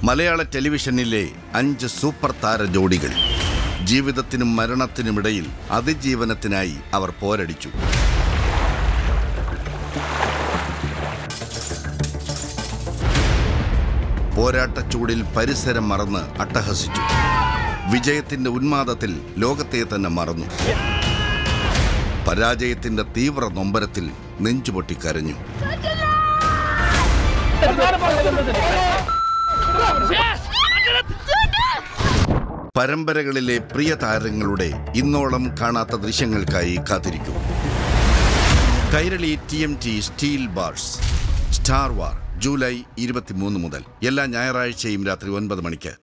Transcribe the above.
മലയാള ടെലിവിഷനിലെ അഞ്ച് സൂപ്പർ താര ജോഡികൾ ജീവിതത്തിനും മരണത്തിനുമിടയിൽ അതിജീവനത്തിനായി അവർ പോരടിച്ചു പോരാട്ടച്ചൂടിൽ പരിസരം മറന്ന് അട്ടഹസിച്ചു വിജയത്തിന്റെ ഉന്മാദത്തിൽ ലോകത്തെ തന്നെ മറന്നു പരാജയത്തിന്റെ തീവ്ര നൊമ്പരത്തിൽ നെഞ്ചുപൊട്ടി കരഞ്ഞു പരമ്പരകളിലെ പ്രിയ താരങ്ങളുടെ ഇന്നോളം കാണാത്ത ദൃശ്യങ്ങൾക്കായി കാത്തിരിക്കൂ Kairali T M T steel bars star war July ഇരുപത്തിമൂന്ന് മുതൽ എല്ലാ ഞായറാഴ്ചയും രാത്രി ഒൻപത് മണിക്ക്